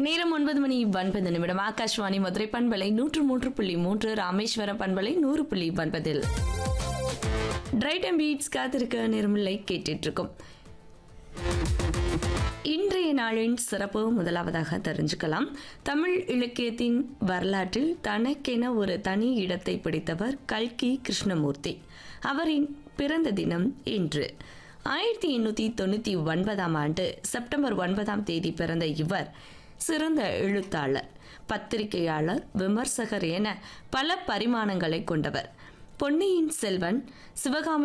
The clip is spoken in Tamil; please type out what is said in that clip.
நேரம் ஒன்பது மணி ஒன்பது நிமிடம் ஆகாஷ்வாணி மதுரை பண்பலை நூற்று மூன்று புள்ளி மூன்று ராமேஸ்வரம் பண்பலை நூறு புள்ளி ஒன்பதில் ட்ரைட் அண்ட் பீட்ஸ் காத்திருக்க நேரமில்லை கேட்டுட்டு இருக்கோம் இன்றைய நாளின் சிறப்பு முதலாவதாக தெரிஞ்சுக்கலாம் தமிழ் இலக்கியத்தின் வரலாற்றில் தனக்கென ஒரு தனி இடத்தை பிடித்தவர் கல்கி கிருஷ்ணமூர்த்தி அவரின் பிறந்த தினம் இன்று ஆயிரத்தி எண்ணூற்றி தொண்ணூற்றி ஒன்பதாம் ஆண்டு செப்டம்பர் ஒன்பதாம் தேதி பிறந்த இவர் சிறந்த எழுத்தாளர் பத்திரிகையாளர் விமர்சகர் என பல பரிமாணங்களை கொண்டவர் பொன்னியின் செல்வன் சிவகாமி